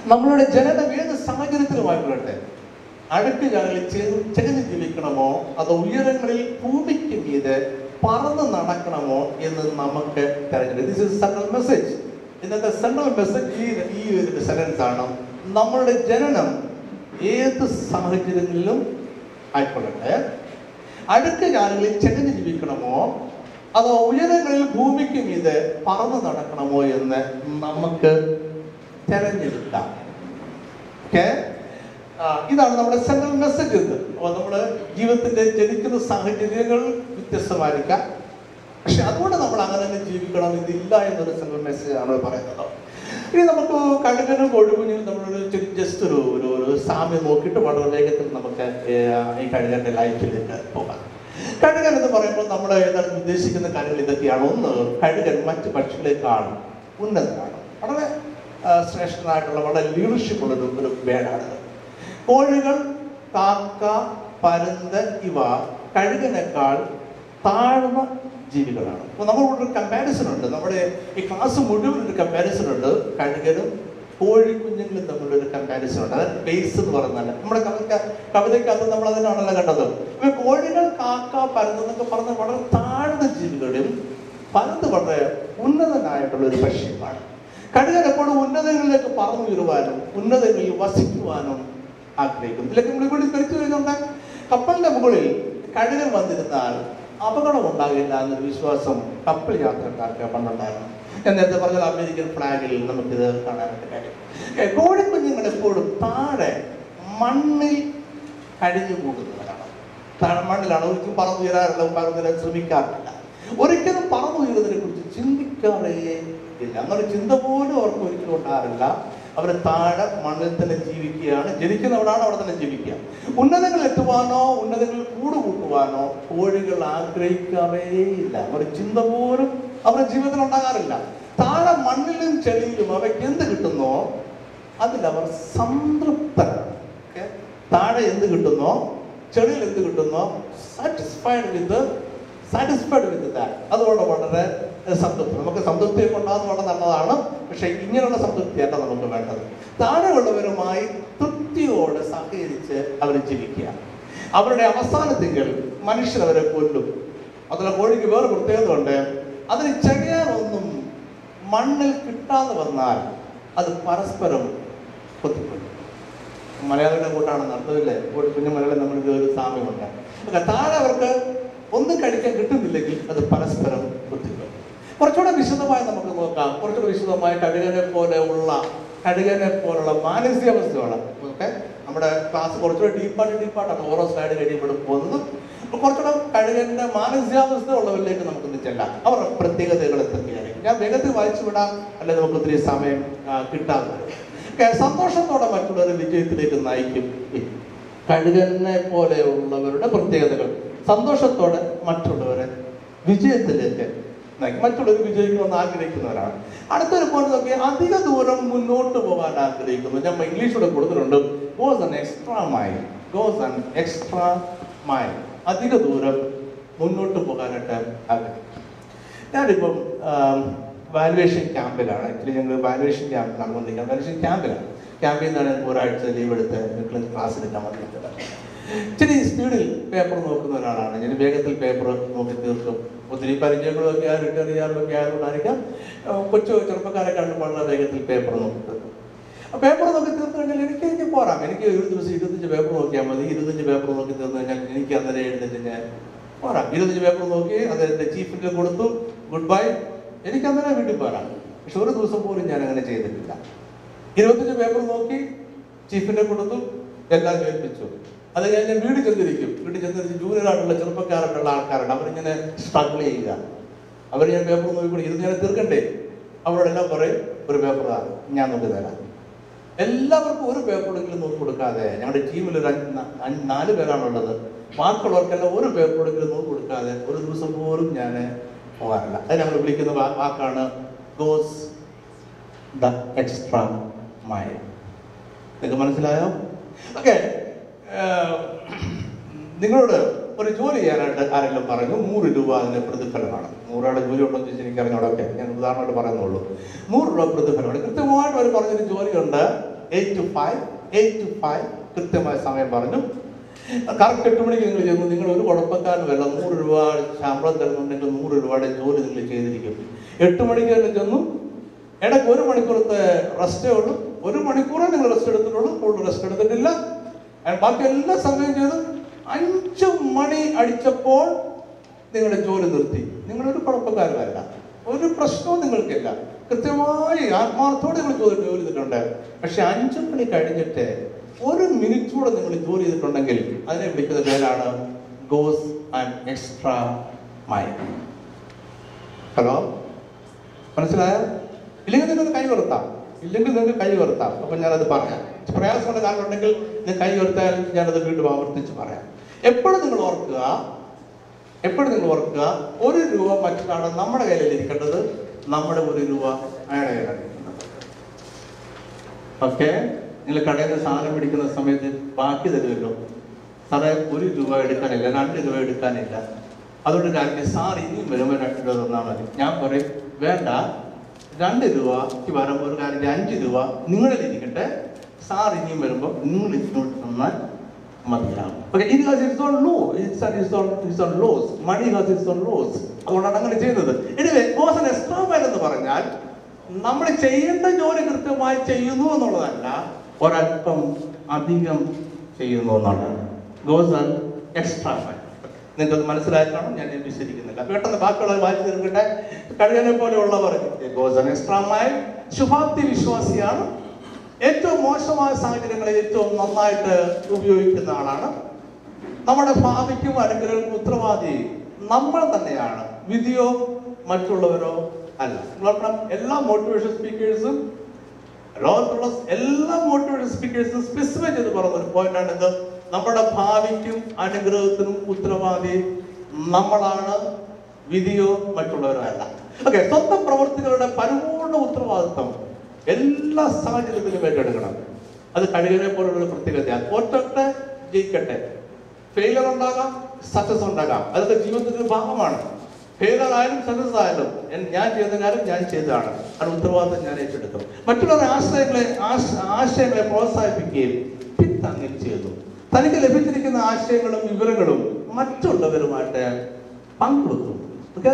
നമ്മളുടെ ജനനം ഏത് സാഹചര്യത്തിലുമായിക്കൊള്ളട്ടെ അടുക്ക് ഞങ്ങളിൽ ചെകഞ്ഞ് ജീവിക്കണമോ അതോ ഉയരങ്ങളിൽ ഭൂമിക്ക് മീതെ പറന്ന് നടക്കണമോ എന്ന് നമുക്ക് തെരഞ്ഞെടുക്കും ദിസ് ഇസ് സെൻട്രൽ മെസ്സേജ് ഇന്നത്തെ സെൻട്രൽ മെസ്സേജ് ഈ ഈ ഒരു സെന്റൻസ് ആണ് നമ്മളുടെ ജനനം ഏത് സാഹചര്യങ്ങളിലും ആയിക്കൊള്ളട്ടെ അടുത്ത കാലങ്ങളിൽ ചെകഞ്ഞ് ജീവിക്കണമോ അതോ ഉയരങ്ങളിൽ ഭൂമിക്ക് മീതെ പറന്ന് നടക്കണമോ എന്ന് നമുക്ക് തെരഞ്ഞെടുക്കാം ഓക്കെ ഇതാണ് നമ്മുടെ സെൻട്രൽ മെസ്സേജ് ഇത് അപ്പോൾ നമ്മുടെ ജീവിതത്തിന്റെ ജനിക്കുന്ന സാഹചര്യങ്ങൾ വ്യത്യസ്തമായിരിക്കാം പക്ഷെ അതുകൊണ്ട് നമ്മൾ അങ്ങനെ തന്നെ ജീവിക്കണം ഇതില്ല എന്നൊരു സെൻട്രൽ മെസ്സേജ് ആണ് പറയുന്നത് ഇനി നമുക്ക് കഴുകനും കൊഴുകുഞ്ഞിനും നമ്മളൊരു ജസ്റ്റ് ഒരു ഒരു ഒരു സാമ്യം നോക്കിയിട്ട് വളരെ വേഗത്തിൽ നമുക്ക് ഏർ ഈ കഴുകന്റെ ലൈഫിലേക്ക് പോകാം കഴുകൻ എന്ന് പറയുമ്പോൾ നമ്മൾ ഏതാണ് ഉദ്ദേശിക്കുന്ന കാര്യങ്ങൾ ഇതൊക്കെയാണ് ഒന്ന് കഴുകൻ മറ്റ് പക്ഷികളെക്കാൾ ഉന്നതനാണ് വളരെ ആ, ശ്രേഷ്ഠനായിട്ടുള്ള വളരെ ലീഡർഷിപ്പ് ഉള്ള ഒരു- ഒരു വേടാണിത് കോഴികൾ കാക്ക പരുന്ത് ഇവ കഴുകനേക്കാൾ താഴ്ന്ന ജീവികളാണ് അപ്പോൾ നമ്മളോട് ഒരു കമ്പാരിസൺ ഉണ്ട് നമ്മുടെ ഈ ക്ലാസ് മുഴുവൻ ഒരു കമ്പാരിസൺ ഉണ്ട് കഴുകനും കോഴിക്കുഞ്ഞുങ്ങളും തമ്മിലുള്ള ഒരു കമ്പാരിസൺ ഉണ്ട് അതായത് ബേസ് എന്ന് പറഞ്ഞാൽ നമ്മുടെ കവിത കവിതയ്ക്കകത്ത് നമ്മൾ അതിനാണല്ലോ കണ്ടത് ഇപ്പൊ കോഴികൾ കാക്ക പരുന്ത് എന്നൊക്കെ പറഞ്ഞ വളരെ താഴ്ന്ന ജീവികളും പരുന്ത് വളരെ ഉന്നതനായിട്ടുള്ള ഒരു പക്ഷിയുമാണ് കഴുകൻ എപ്പോഴും ഉന്നതങ്ങളിലേക്ക് പറന്നുയരുവാനും ഉന്നതങ്ങളിൽ വസിക്കുവാനും ആഗ്രഹിക്കുന്നു ഇതിലേക്ക് നമ്മൾ ഇവിടെ ധരിച്ചു വരുന്നുണ്ട് കപ്പലിന്റെ മുകളിൽ കഴുകൻ വന്നിരുന്നാൽ അപകടം ഉണ്ടാകില്ല എന്നൊരു വിശ്വാസം കപ്പൽ യാത്രക്കാർക്ക് പണ്ടുണ്ടായിരുന്നു ഞാൻ നേരത്തെ പറഞ്ഞ അമേരിക്കൻ ഫ്ലാഗിൽ നമുക്കിത് കാണാനായിട്ട് കഴിയും ഏ, കോഴിക്കുഞ്ഞുങ്ങൾ എപ്പോഴും താഴെ മണ്ണിൽ കഴിഞ്ഞു കൂടുന്നവരാണ് താഴെ മണ്ണിലാണ് ഒരിക്കലും പറന്നുയരാറില്ല പറന്നുയരാൻ ശ്രമിക്കാറില്ല ഒരിക്കലും പറന്നുയരുന്നതിനെ കുറിച്ച് ചിന്തിക്കാറേ ഇല്ല അങ്ങനെ ചിന്ത പോലും അവർക്ക് ഒരിക്കലും ഉണ്ടാകാറില്ല അവർ താഴെ മണ്ണിൽ തന്നെ ജീവിക്കുകയാണ് ജനിക്കുന്നവരാണ് അവിടെ തന്നെ ജീവിക്കുക ഉന്നതങ്ങൾ എത്തുവാനോ ഉന്നതങ്ങളിൽ കൂടുകൂട്ടുവാനോ കോഴികൾ ആഗ്രഹിക്കാവേ ഇല്ല ഒരു ചിന്ത പോലും അവരുടെ ജീവിതത്തിൽ ഉണ്ടാകാറില്ല താഴെ മണ്ണിലും ചെളിയിലും അവയ്ക്ക് എന്ത് കിട്ടുന്നോ അതിൽ അവർ സംതൃപ്തരാണ് Okay? താഴെ എന്ത് കിട്ടുന്നോ ചെളിയിൽ എന്ത് കിട്ടുന്നോ satisfied with satisfied with that അതുകൊണ്ട് വളരെ ഏഹ്, സംതൃപ്തി നമുക്ക് സംതൃപ്തിയെ കൊണ്ടാകുന്ന വളരെ നല്ലതാണ് പക്ഷെ ഇങ്ങനെയുള്ള സംതൃപ്തിയല്ല നമുക്ക് വേണ്ടത് താഴെയുള്ളവരുമായി തൃപ്തിയോടെ സഹകരിച്ച് അവർ ജീവിക്കുക അവരുടെ അവസാനത്തിങ്കിൽ മനുഷ്യർ അവരെ കൊല്ലും അതുപോലെ കോഴിക്ക് വേറെ പ്രത്യേകത ഉണ്ട് അതിന് ചെയ്യാനൊന്നും മണ്ണിൽ കിട്ടാതെ വന്നാൽ അത് പരസ്പരം കൊത്തിക്കൊല്ലും മലയാളികളുടെ കൂട്ടാണെന്ന് അർത്ഥമില്ലേ ഒരു കുഞ്ഞു മലയാളം നമ്മൾ ഒരു സാമ്യമുണ്ട് ഒക്കെ താഴെ അവർക്ക് ഒന്നും കഴിക്കാൻ കിട്ടുന്നില്ലെങ്കിൽ അത് പരസ്പരം കുത്തിക്കും കുറച്ചുകൂടെ വിശദമായി നമുക്ക് നോക്കാം കുറച്ചുകൂടെ വിശദമായി കടുകനെ പോലെ ഉള്ള കടുകനെ പോലുള്ള മാനസികാവസ്ഥയാണ് ഓക്കെ നമ്മുടെ ക്ലാസ് കുറച്ചുകൂടെ ഡീപ്പായിട്ട് ഡീപ്പായിട്ടാണ് ഓരോ സ്ലൈഡ് കഴിയുമ്പോഴും പോകുന്നത് അപ്പോൾ കുറച്ചുകൂടെ കഴുകന്റെ മാനസികാവസ്ഥ ഉള്ളവരിലേക്ക് നമുക്കൊന്ന് ചെല്ലാം അവരുടെ പ്രത്യേകതകൾ എന്തൊക്കെയായിരിക്കും ഞാൻ വേഗത്തിൽ വായിച്ചു വിടാം അല്ലെങ്കിൽ നമുക്ക് ഒത്തിരി സമയം ആ, കിട്ടാതെ വരും ഒക്കെ സന്തോഷത്തോടെ മറ്റുള്ളവരെ വിജയത്തിലേക്ക് നയിക്കും കഴുകനെ പോലെയുള്ളവരുടെ പ്രത്യേകതകൾ സന്തോഷത്തോടെ മറ്റുള്ളവരെ വിജയത്തിലേക്ക് നയിക്കും മറ്റുള്ളവർ വിജയിക്കണമെന്ന് ആഗ്രഹിക്കുന്നവരാണ് അടുത്തൊരു പോയിന്റ് നോക്കി അധിക ദൂരം മുന്നോട്ട് പോകാൻ ആഗ്രഹിക്കുന്നു ഞാൻ ഇംഗ്ലീഷിലൂടെ കൊടുത്തിട്ടുണ്ട് goes an extra mile goes an extra mile അധിക ദൂരം മുന്നോട്ട് പോകാനായിട്ട് ആഗ്രഹിക്കും ഞാനിപ്പം വാലുവേഷൻ ക്യാമ്പിലാണ് ആക്ച്വലി ഞങ്ങൾ വാലുവേഷൻ ക്യാമ്പ് നടന്നുകൊണ്ടിരിക്കുക വാലുവേഷൻ ക്യാമ്പിലാണ് ക്യാമ്പിൽ നിന്നാണ് ഒരാഴ്ച ലീവ് എടുത്ത് മക്കൾ ക്ലാസ് എടുക്കാൻ വന്നിട്ട് ഇച്ചിരി സ്പീഡിൽ പേപ്പർ നോക്കുന്ന ഒരാളാണ് ഞാൻ വേഗത്തിൽ പേപ്പർ നോക്കി തീർക്കും ഒത്തിരി പരിചയങ്ങളൊക്കെ ആ റിട്ടേൺ ചെയ്യാറൊക്കെ ആയതുകൊണ്ടായിരിക്കാം ആ, കൊച്ചു ചെറുപ്പക്കാരെ കണ്ട് വളരെ വേഗത്തിൽ പേപ്പർ നോക്കി തീർക്കും ആ പേപ്പർ നോക്കി തീർന്നു കഴിഞ്ഞാൽ എനിക്ക് ഇനി പോരാം എനിക്ക് ഒരു ദിവസം ഇരുപത്തഞ്ച് പേപ്പർ നോക്കിയാൽ മതി ഇരുപത്തഞ്ച് പേപ്പർ നോക്കി തീർന്നു കഴിഞ്ഞാൽ എനിക്ക് അന്നേരം എഴുന്നേറ്റ് ഞാൻ പോരാം ഇരുപത്തഞ്ച് പേപ്പർ നോക്കി അത് എൻ്റെ ചീഫിൻ്റെ കൊടുത്തു ഗുഡ് ബൈ എനിക്ക് അന്നേരം വീട്ടിൽ പോരാം പക്ഷെ ഒരു ദിവസം പോലും ഞാൻ അങ്ങനെ ചെയ്തിട്ടില്ല ഇരുപത്തഞ്ച് പേപ്പർ നോക്കി ചീഫിന്റെ കൊടുത്തു എല്ലാം കേൾപ്പിച്ചു അത് കഴിഞ്ഞ് ഞാൻ വീട് ചെന്നിരിക്കും വീട്ടിൽ ചെന്നിരിച്ച് ജൂനിയർ ആയിട്ടുള്ള ചെറുപ്പക്കാരായിട്ടുള്ള ആൾക്കാരുണ്ട് അവരിങ്ങനെ സ്ട്രഗിൾ ചെയ്യുക അവർ ഞാൻ പേപ്പർ നോക്കി ഇത് ഞാൻ തീർക്കണ്ടേ അവരോടെല്ലാം പറയും ഒരു പേപ്പർ ഞാൻ നോക്കി തരാം എല്ലാവർക്കും ഒരു പേപ്പറെങ്കിലും നോക്കി കൊടുക്കാതെ ഞങ്ങളുടെ ടീമിൽ ഒരു അഞ്ച് ന- അഞ്ച് നാല് പേരാണുള്ളത് ബാക്കിയുള്ളവർക്കെല്ലാം ഒരു പേപ്പറെങ്കിലും നോക്കി കൊടുക്കാതെ ഒരു ദിവസം പോലും ഞാൻ പോകാറില്ല അത് ഞങ്ങൾ വിളിക്കുന്ന വാ- വാക്കാണ് ഗോസ് ദ എക്സ്ട്രാ മൈൽ നിങ്ങൾക്ക് മനസ്സിലായോ ഓക്കെ നിങ്ങളോട് ഒരു ജോലി ചെയ്യാനായിട്ട് ആരെങ്കിലും പറഞ്ഞു നൂറ് രൂപ അതിന്റെ പ്രതിഫലമാണ് നൂറാടെ ജോലി ഉണ്ടോ എന്ന് ചോദിച്ചാൽ എനിക്ക് അറിഞ്ഞോടൊക്കെ ഞാൻ ഉദാഹരണമായിട്ട് പറയുന്നുള്ളൂ നൂറ് രൂപ പ്രതിഫലമാണ് കൃത്യമായിട്ട് അവർ പറഞ്ഞൊരു ജോലിയുണ്ട് eight to five eight to five കൃത്യമായ സമയം പറഞ്ഞു കറക്റ്റ് എട്ട് മണിക്ക് നിങ്ങൾ ചെന്നു നിങ്ങൾ ഒരു കുഴപ്പക്കാരനുമല്ല നൂറ് രൂപ ശമ്പളം തരുന്നുണ്ടെങ്കിൽ നൂറ് രൂപയുടെ ജോലി നിങ്ങൾ ചെയ്തിരിക്കും എട്ട് മണിക്ക് തന്നെ ചെന്നു ഇടയ്ക്ക് ഒരു മണിക്കൂറത്തെ റെസ്റ്റേ ഉള്ളൂ ഒരു മണിക്കൂറേ നിങ്ങൾ റെസ്റ്റ് എടുത്തിട്ടുള്ളൂ കൂടുതൽ റെസ്റ്റ് എടുത്തിട്ടില്ല And ബാക്കി എല്ലാ സമയം ചെയ്ത് അഞ്ച് മണി അടിച്ചപ്പോൾ നിങ്ങളുടെ ജോലി നിർത്തി നിങ്ങളൊരു കുഴപ്പക്കാരനല്ല ഒരു പ്രശ്നവും നിങ്ങൾക്കില്ല കൃത്യമായി ആത്മാർത്ഥത്തോടെ നിങ്ങൾ ജോലി ജോലി ചെയ്തിട്ടുണ്ട് പക്ഷെ അഞ്ചു മണി കഴിഞ്ഞിട്ട് ഒരു മിനിറ്റ് കൂടെ നിങ്ങൾ ജോലി ചെയ്തിട്ടുണ്ടെങ്കിൽ അതിനെ വിളിക്കുന്ന പേരാണ് goes and extra mile hello മനസ്സിലായോ ഇല്ലെങ്കിൽ നിങ്ങൾക്ക് കൈ ഉയർത്താം ഇല്ലെങ്കിൽ നിങ്ങൾക്ക് കൈ ഉയർത്താം അപ്പൊ ഞാനത് പറയാം പ്രയാസമുള്ള കാരണം ഉണ്ടെങ്കിൽ നിങ്ങൾ കൈ ഉയർത്താൽ ഞാനത് വീണ്ടും ആവർത്തിച്ച് പറയാം എപ്പോഴും നിങ്ങൾ ഓർക്കുക എപ്പോഴും നിങ്ങൾ ഓർക്കുക ഒരു രൂപ മറ്റൊരാണ് നമ്മുടെ കയ്യിൽ ഇരിക്കേണ്ടത് നമ്മുടെ ഒരു രൂപ അയാളുടെ കയ്യിലാണ് ഇരിക്കുന്നത് ഓക്കെ നിങ്ങൾ കടയിൽ നിന്ന് സാധനം പിടിക്കുന്ന സമയത്ത് ബാക്കി തരുമല്ലോ സാറേ ഒരു രൂപ എടുക്കാനില്ല രണ്ട് രൂപ എടുക്കാനില്ല അതുകൊണ്ട് കാര്യം സാർ ഇനിയും വരുമ്പോൾ രണ്ട് രൂപ തന്നാൽ മതി ഞാൻ പറയും വേണ്ട രണ്ട് രൂപയ്ക്ക് വരുമ്പോൾ ഒരു കാര്യം അഞ്ച് രൂപ നിങ്ങളിൽ ഇരിക്കട്ടെ സാർ ഇനിയും വരുമ്പോൾ നിങ്ങൾ ഇങ്ങോട്ട് തന്നാൽ മതിയാകും ഓക്കെ ഇത് its own loss its its own its own loss money has its own loss അതുകൊണ്ടാണ് അങ്ങനെ ചെയ്യുന്നത് എനിവേ ഗോസ് ആൻ എക്സ്ട്രാ എന്ന് പറഞ്ഞാൽ നമ്മൾ ചെയ്യേണ്ട ജോലി കൃത്യമായി ചെയ്യുന്നു എന്നുള്ളതല്ല ഒരല്പം അധികം ചെയ്യുന്നു എന്നുള്ളതാണ് ഗോസ് ആൻ എക്സ്ട്രാ നിങ്ങൾക്ക് മനസ്സിലാക്കണം ഞാൻ ഇത് വിശദീകരിക്കുന്നില്ല പെട്ടെന്ന് ബാക്കിയുള്ളവർ വായിച്ചു തീർക്കട്ടെ കഴിയനെ പോലെയുള്ളവർ ഗോസ് ആൻ എക്സ്ട്രാ ശുഭാപ്തി വിശ്വാസിയാണ് ഏറ്റവും മോശമായ സാഹചര്യങ്ങളെ ഏറ്റവും നന്നായിട്ട് ഉപയോഗിക്കുന്ന ആളാണ് നമ്മുടെ ഭാവിക്കും അനുഗ്രഹങ്ങൾക്കും ഉത്തരവാദി നമ്മൾ തന്നെയാണ് വിധിയോ മറ്റുള്ളവരോ അല്ല നിങ്ങൾ ഓർക്കണം, എല്ലാ മോട്ടിവേഷൻ സ്പീക്കേഴ്സും ലോകത്തുള്ള എല്ലാ മോട്ടിവേഷൻ സ്പീക്കേഴ്സും സ്പെസിഫൈ ചെയ്ത് പറഞ്ഞ ഒരു പോയിന്റ് ആണ് ഇത് നമ്മുടെ ഭാവിക്കും അനുഗ്രഹത്തിനും ഉത്തരവാദി നമ്മളാണ് വിധിയോ മറ്റുള്ളവരോ അല്ല ഓക്കെ സ്വന്തം പ്രവർത്തികളുടെ പരിപൂർണ ഉത്തരവാദിത്വം എല്ലാ സാഹചര്യത്തിലും ഏറ്റെടുക്കണം അത് കഴുകനെ പോലുള്ള ഒരു പ്രത്യേകതയാണ് തോറ്റട്ടെ ജയിക്കട്ടെ ഫെയിലർ ഉണ്ടാകാം സക്സസ് ഉണ്ടാകാം അതൊക്കെ ജീവിതത്തിന്റെ ഭാഗമാണ് ഫെയിലർ ആയാലും സക്സസ് ആയാലും എൻ- ഞാൻ ചെയ്ത കാര്യം ഞാൻ ചെയ്തതാണ് അത് ഉത്തരവാദിത്തം ഞാൻ ഏറ്റെടുക്കും മറ്റുള്ളവരുടെ ആശയങ്ങളെ ആശ- ആശയങ്ങളെ പ്രോത്സാഹിപ്പിക്കുകയും പിന്താങ്ങുകയും ചെയ്തു തനിക്ക് ലഭിച്ചിരിക്കുന്ന ആശയങ്ങളും വിവരങ്ങളും മറ്റുള്ളവരുമായിട്ട് പങ്കുവെക്കും ഓക്കെ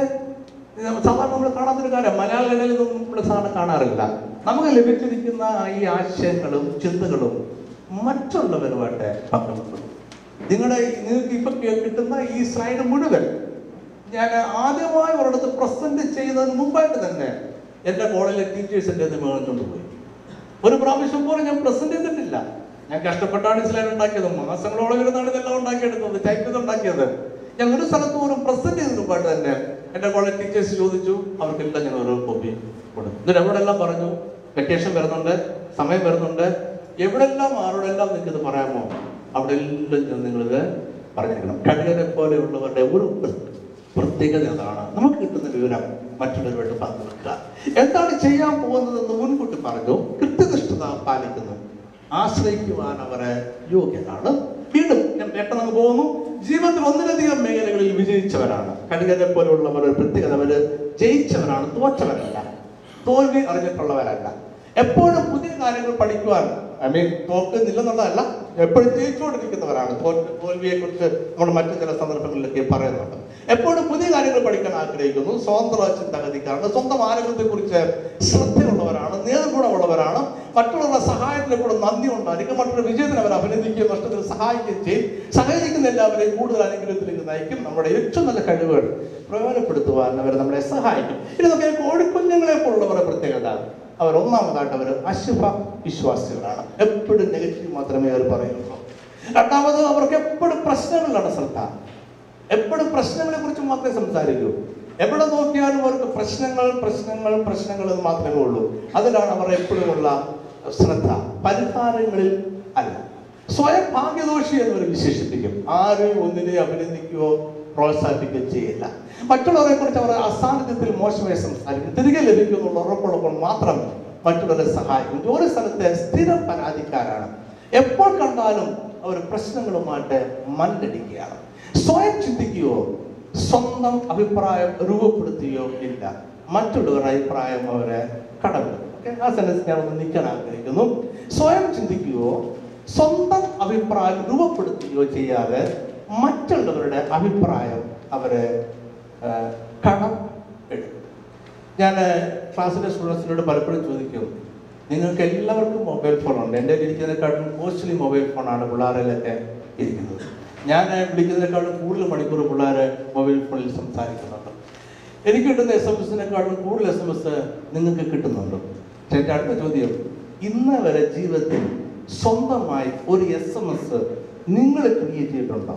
സാധാരണ നമ്മൾ കാണാത്തൊരു കാര്യം മലയാളികളിൽ ഇതൊന്നും നമ്മൾ സാധാരണ കാണാറില്ല നമുക്ക് ലഭിച്ചിരിക്കുന്ന ഈ ആശയങ്ങളും ചിന്തകളും മറ്റുള്ളവരുമായിട്ട് പങ്കുവെക്കും നിങ്ങളുടെ നിങ്ങൾക്ക് ഇപ്പൊ കേ- കിട്ടുന്ന ഈ സ്ലൈഡ് മുഴുവൻ ഞാൻ ആദ്യമായി ഒരിടത്ത് പ്രസന്റ് ചെയ്യുന്നതിന് മുമ്പായിട്ട് തന്നെ എന്റെ കോളേജിലെ ടീച്ചേഴ്സിന്റെ മേളിച്ചുകൊണ്ട് പോയി ഒരു പ്രാവശ്യം പോലും ഞാൻ പ്രസന്റ് ചെയ്തിട്ടില്ല ഞാൻ കഷ്ടപ്പെട്ടാണ് ഈ സ്ലൈഡ് ഉണ്ടാക്കിയത് മാസങ്ങളോളം ഇരുന്നാണ് ഇതെല്ലാം ഉണ്ടാക്കിയെടുത്തത് ടൈപ്പ് ചെയ്ത് ഉണ്ടാക്കിയത് ഞാൻ ഒരു സ്ഥലത്ത് പോലും പ്രസന്റ് ചെയ്തതിന് മുമ്പായിട്ട് തന്നെ എന്റെ കോളേജ് ടീച്ചേഴ്സ് ചോദിച്ചു അവർക്കെല്ലാം ഞാൻ ഓരോ കോപ്പി കൊടുത്തു എന്നിട്ട് എവിടെല്ലാം പറഞ്ഞു വെക്കേഷൻ വരുന്നുണ്ട് സമയം വരുന്നുണ്ട് എവിടെല്ലാം ആരോടെല്ലാം നിങ്ങൾക്ക് ഇത് പറയാമോ അവിടെ എല്ലാം ചെന്ന് നിങ്ങളിത് പറഞ്ഞിരിക്കണം കഴുകനെ പോലെയുള്ളവരുടെ ഒരു പ്രത്യേകത അതാണ് നമുക്ക് കിട്ടുന്ന വിവരം മറ്റുള്ളവരുമായിട്ട് പങ്കുവെക്കുക എന്താണ് ചെയ്യാൻ പോകുന്നതെന്ന് മുൻകൂട്ടി പറഞ്ഞു കൃത്യനിഷ്ഠത പാലിക്കുന്നു ആശ്രയിക്കുവാൻ അവരെ യോഗ്യരാണ് വീണ്ടും ഞാൻ പെട്ടെന്ന് പോകുന്നു ജീവിതത്തിൽ ഒന്നിലധികം മേഖലകളിൽ വിജയിച്ചവരാണ് കടുകനെ പോലെയുള്ളവർ ഒരു പ്രത്യേകത അവര് ജയിച്ചവരാണ് തോറ്റവരല്ല തോൽവി അറിഞ്ഞിട്ടുള്ളവരല്ല എപ്പോഴും പുതിയ കാര്യങ്ങൾ പഠിക്കുവാൻ ഐ മീൻ തോക്കുന്നില്ലെന്നുള്ളതല്ല എപ്പോഴും ജയിച്ചുകൊണ്ടിരിക്കുന്നവരാണ് തോൽവി തോൽവിയെ കുറിച്ച് നമ്മൾ മറ്റു ചില സന്ദർഭങ്ങളിലൊക്കെ പറയുന്നുണ്ട് എപ്പോഴും പുതിയ കാര്യങ്ങൾ പഠിക്കാൻ ആഗ്രഹിക്കുന്നു സ്വതന്ത്ര ചിന്താഗതിക്കാരാണ് സ്വന്തം ആരോഗ്യത്തെ കുറിച്ച് ശ്രദ്ധയുള്ളവരാണ് നേതൃഗുണമുള്ളവരാണ് മറ്റുള്ളവരുടെ സഹായത്തിന് എപ്പോഴും നന്ദി ഉണ്ടായിരിക്കും മറ്റുള്ള വിജയത്തിന് അവർ അഭിനന്ദിക്കുകയും നഷ്ടത്തിന് സഹായിക്കുകയും ചെയ്യും സഹകരിക്കുന്ന എല്ലാവരെയും കൂടുതൽ അനുഗ്രഹത്തിലേക്ക് നയിക്കും നമ്മുടെ ഏറ്റവും നല്ല കഴിവുകൾ പ്രയോജനപ്പെടുത്തുവാൻ അവർ നമ്മളെ സഹായിക്കും ഇനി നോക്കിയാൽ കോഴിക്കുഞ്ഞുങ്ങളെ പോലുള്ളവരുടെ പ്രത്യേകത അവർ ഒന്നാമതായിട്ട് അവർ അശുഭ വിശ്വാസികളാണ് എപ്പോഴും നെഗറ്റീവ് മാത്രമേ അവർ പറയുള്ളൂ രണ്ടാമത് അവർക്ക് എപ്പോഴും പ്രശ്നങ്ങളിലാണ് ശ്രദ്ധ എപ്പോഴും പ്രശ്നങ്ങളെ കുറിച്ച് മാത്രമേ സംസാരിക്കൂ എവിടെ നോക്കിയാലും അവർക്ക് പ്രശ്നങ്ങൾ പ്രശ്നങ്ങൾ പ്രശ്നങ്ങൾ എന്ന് മാത്രമേ ഉള്ളൂ അതിലാണ് അവർ എപ്പോഴുമുള്ള ശ്രദ്ധ പരിഹാരങ്ങളിൽ അല്ല സ്വയം ഭാഗ്യദോഷി എന്നവർ വിശേഷിപ്പിക്കും ആരെയും ഒന്നിനെയും അഭിനന്ദിക്കുകയോ പ്രോത്സാഹിപ്പിക്കുകയോ ചെയ്യില്ല മറ്റുള്ളവരെ കുറിച്ച് അവർ അസാന്നിധ്യത്തിൽ മോശമായി സംസാരിക്കും തിരികെ ലഭിക്കുന്നുള്ള ഉറപ്പുള്ളപ്പോൾ മാത്രം മറ്റുള്ളവരെ സഹായിക്കും ജോലി സ്ഥലത്തെ സ്ഥിരം പരാതിക്കാരാണ് എപ്പോൾ കണ്ടാലും അവർ പ്രശ്നങ്ങളുമായിട്ട് മല്ലടിക്കുകയാണ് സ്വയം ചിന്തിക്കുകയോ സ്വന്തം അഭിപ്രായം രൂപപ്പെടുത്തുകയോ ഇല്ല മറ്റുള്ളവരുടെ അഭിപ്രായം അവരെ കടമെടുക്കും ഓക്കെ ആ സെൻറ്റൻസ് ഞാൻ ഒന്ന് നിൽക്കാൻ ആഗ്രഹിക്കുന്നു സ്വയം ചിന്തിക്കുകയോ സ്വന്തം അഭിപ്രായം രൂപപ്പെടുത്തുകയോ ചെയ്യാതെ മറ്റുള്ളവരുടെ അഭിപ്രായം അവര് ആ, കടം എടുക്കും ഞാൻ ക്ലാസ്സിലെ സ്റ്റുഡൻസിനോട് പലപ്പോഴും ചോദിക്കും നിങ്ങൾക്ക് എല്ലാവർക്കും മൊബൈൽ ഫോൺ ഉണ്ട് എൻ്റെ കയ്യിൽ ഇരിക്കുന്നതിനെക്കാട്ടും കോസ്റ്റ്ലി മൊബൈൽ ഫോണാണ് പിള്ളേരിലൊക്കെ ഇരിക്കുന്നത് ഞാൻ വിളിക്കുന്നതിനേക്കാളും കൂടുതൽ മണിക്കൂർ പിള്ളേർ മൊബൈൽ ഫോണിൽ സംസാരിക്കുന്നുണ്ട് എനിക്ക് കിട്ടുന്ന എസ് എം എസിനെക്കാളും കൂടുതൽ എസ് എം എസ് നിങ്ങൾക്ക് കിട്ടുന്നുണ്ട് പക്ഷെ എൻ്റെ അടുത്ത ചോദ്യം ഇന്ന് വരെ ജീവിതത്തിൽ സ്വന്തമായി ഒരു എസ് എം എസ് നിങ്ങൾ ക്രിയേറ്റ് ചെയ്തിട്ടുണ്ടോ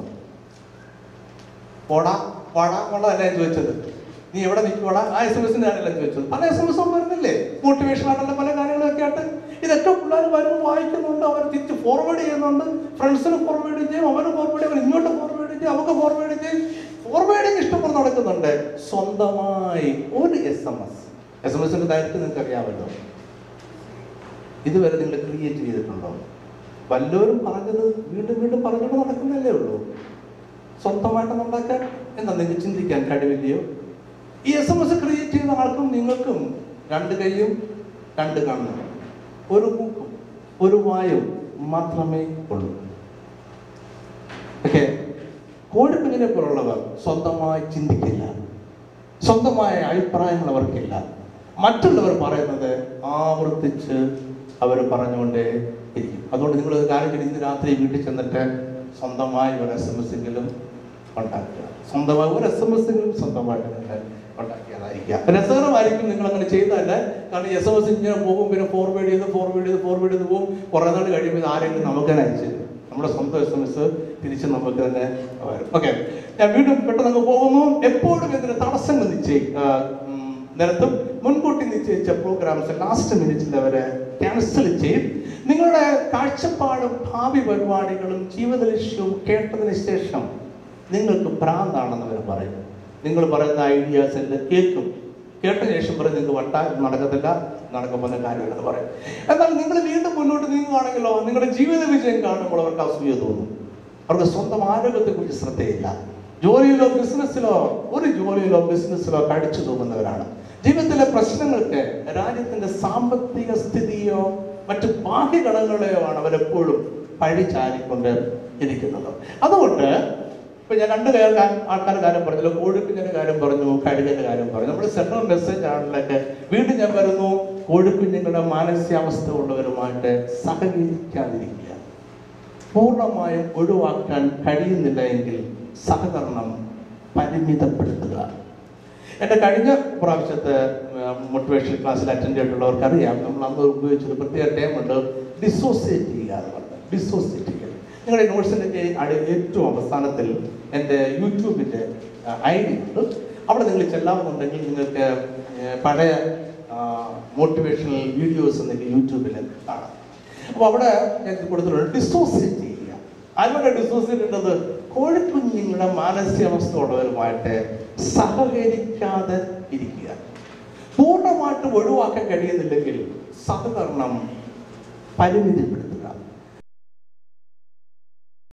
പോടാ വാടാ ഉള്ളതല്ല ഞാൻ ചോദിച്ചത് നീ എവിടെ നിൽക്കുവാടാ ആ എസ് എം എസിന്റെ കാര്യമല്ല ചോദിച്ചത് പല എസ് എം എസും വരുന്നില്ലേ മോട്ടിവേഷൻ ആയിട്ടുള്ള പല കാര്യങ്ങളൊക്കെ ആയിട്ട് ഇതൊക്കെ പിള്ളേർ വരുമ്പോൾ വായിക്കുന്നുണ്ട് അവർ തിരിച്ച് ഫോർവേഡ് ചെയ്യുന്നുണ്ട് ഫ്രണ്ട്സിന് ഫോർവേഡ് ചെയ്യും അവന് ഫോർവേഡ് ചെയ്യും ഇങ്ങോട്ട് ഫോർവേഡ് ചെയ്യും അവർക്ക് ഫോർവേഡ് ചെയ്യും ഫോർവേഡിങ് ഇഷ്ടപ്പെട്ട് നടക്കുന്നുണ്ട് സ്വന്തമായി ഒരു S M S S M എസിന്റെ ദൈർഘ്യം നിങ്ങൾക്ക് അറിയാമല്ലോ ഇതുവരെ നിങ്ങൾ ക്രിയേറ്റ് ചെയ്തിട്ടുണ്ടോ വല്ലവരും പറഞ്ഞത് വീണ്ടും വീണ്ടും പറഞ്ഞുകൊണ്ട് നടക്കുന്നല്ലേ ഉള്ളൂ സ്വന്തമായിട്ട് ഉണ്ടാക്കാൻ എന്താ നിങ്ങൾക്ക് ചിന്തിക്കാൻ കഴിവില്ലയോ ഈ എസ് എം എസ് ക്രിയേറ്റ് ചെയ്ത ആൾക്കും നിങ്ങൾക്കും രണ്ട് കൈയും രണ്ട് കണ്ണും ഒരു മൂക്കും ഒരു വായും മാത്രമേ ഉള്ളൂ ഓക്കെ കോഴിക്കുഞ്ഞിനെ പോലുള്ളവർ സ്വന്തമായി ചിന്തിക്കില്ല സ്വന്തമായ അഭിപ്രായങ്ങൾ അവർക്കില്ല മറ്റുള്ളവർ പറയുന്നത് ആവർത്തിച്ച് അവർ പറഞ്ഞുകൊണ്ടേ ഇരിക്കും അതുകൊണ്ട് നിങ്ങൾ ഒരു കാര്യം ചെയ്ത് ഇന്ന് രാത്രി വീട്ടിൽ ചെന്നിട്ട് സ്വന്തമായി ഒരു എസ് എം എസ് എങ്കിലും ഉണ്ടാക്കുക സ്വന്തമായി ഒരു എസ് എം എസ് എങ്കിലും സ്വന്തമായിട്ട് നിങ്ങൾ ഉണ്ടാക്കിയതായിരിക്കുക രസകരമായിരിക്കും നിങ്ങൾ അങ്ങനെ ചെയ്താല് കാരണം എസ് എം എസ് ഇങ്ങനെ പോകും പിന്നെ ഫോർവേഡ് ചെയ്ത് ഫോർവേഡ് ചെയ്ത് ഫോർവേഡ് ചെയ്ത് പോകും കുറേ നാൾ കഴിയുമ്പോൾ ഇത് ആരെങ്കിലും നമുക്ക് തന്നെ അയച്ചു തരും നമ്മുടെ സ്വന്തം എസ് എം എസ് തിരിച്ച് നമുക്ക് തന്നെ വരും ഓക്കെ ഞാൻ വീണ്ടും പെട്ടെന്ന് അങ്ങ് പോകുന്നു എപ്പോഴും ഇതിന് തടസ്സങ്ങൾ നിശ്ചയി ആ, ഉം, നിരത്തും മുൻകൂട്ടി നിശ്ചയിച്ച പ്രോഗ്രാംസ് ലാസ്റ്റ് മിനിറ്റിൽ അവരെ ക്യാൻസൽ ചെയ്യും നിങ്ങളുടെ കാഴ്ചപ്പാടും ഭാവി പരിപാടികളും ജീവിത ലക്ഷ്യവും കേട്ടതിന് ശേഷം നിങ്ങൾക്ക് ഭ്രാന്താണെന്ന് അവർ പറയും നിങ്ങൾ പറയുന്ന ഐഡിയാസ് എല്ലാം കേൾക്കും കേട്ട ശേഷം പറയും നിങ്ങൾക്ക് വട്ട നടക്കത്തില്ല നടക്കാൻ പോകുന്ന കാര്യങ്ങളെന്ന് പറയും എന്നാൽ നിങ്ങൾ വീണ്ടും മുന്നോട്ട് നീങ്ങുകയാണെങ്കിലോ നിങ്ങളുടെ ജീവിത വിജയം കാണുമ്പോൾ അവർക്ക് അസൂയ തോന്നും അവർക്ക് സ്വന്തം ആരോഗ്യത്തെക്കുറിച്ച് ശ്രദ്ധയില്ല ജോലിയിലോ ബിസിനസ്സിലോ ഒരു ജോലിയിലോ ബിസിനസ്സിലോ കടിച്ചു തൂങ്ങുന്നവരാണ് ജീവിതത്തിലെ പ്രശ്നങ്ങൾക്ക് രാജ്യത്തിന്റെ സാമ്പത്തിക സ്ഥിതിയോ മറ്റു ബാഹ്യഘടകങ്ങളെയോ ആണ് അവരെപ്പോഴും പഴി ചാരിക്കൊണ്ട് ഇരിക്കുന്നത് അതുകൊണ്ട് ഇപ്പൊ ഞാൻ രണ്ട് കാര്യം ആൾക്കാരുടെ കാര്യം പറഞ്ഞല്ലോ കോഴിക്കുഞ്ഞിന്റെ കാര്യം പറഞ്ഞു കഴുകന്റെ കാര്യം പറഞ്ഞു നമ്മുടെ സെൻട്രൽ മെസ്സേജ് ആണല്ലൊക്കെ വീണ്ടും ഞാൻ വരുന്നു കോഴിക്കുഞ്ഞുങ്ങളുടെ മാനസികാവസ്ഥ ഉള്ളവരുമായിട്ട് സഹകരിക്കാതിരിക്കുക പൂർണ്ണമായും ഒഴിവാക്കാൻ കഴിയുന്നില്ല എങ്കിൽ സഹകരണം പരിമിതപ്പെടുത്തുക എൻ്റെ കഴിഞ്ഞ പ്രാവശ്യത്തെ മോട്ടിവേഷൻ ക്ലാസ്സിൽ അറ്റൻഡ് ചെയ്തിട്ടുള്ളവർക്ക് അറിയാം നമ്മൾ അന്ന് ഉപയോഗിച്ചൊരു പ്രത്യേക ടേമുണ്ട് ഡിസോസിയേറ്റ് ചെയ്യുക എന്ന് പറഞ്ഞത് ഡിസോസിയേറ്റ് ചെയ്യുക നിങ്ങളുടെ നോട്ട്സിൻ്റെ ഏറ്റവും അവസാനത്തിൽ എൻ്റെ യൂട്യൂബിൻ്റെ ഐ ഡി ഉണ്ട് അവിടെ നിങ്ങൾ ചെല്ലാമെന്നുണ്ടെങ്കിൽ നിങ്ങൾക്ക് ഏർ, പഴയ മോട്ടിവേഷണൽ വീഡിയോസ് നിങ്ങൾക്ക് യൂട്യൂബിൽ കാണാം അപ്പോൾ അവിടെ ഞാൻ കൊടുത്തിട്ടുണ്ട് ഡിസോസിയേറ്റ് ചെയ്യുക ആരുടെ ഡിസോസിയേറ്റ് ഉള്ളത് കോഴിക്കുഞ്ഞുങ്ങളുടെ മാനസികാവസ്ഥ ഉള്ളവരുമായിട്ട് സഹകരിക്കാതെ ഇരിക്കുക പൂർണ്ണമായിട്ടും ഒഴിവാക്കാൻ കഴിയുന്നില്ലെങ്കിൽ സഹകരണം പരിമിതിപ്പെടുത്തുക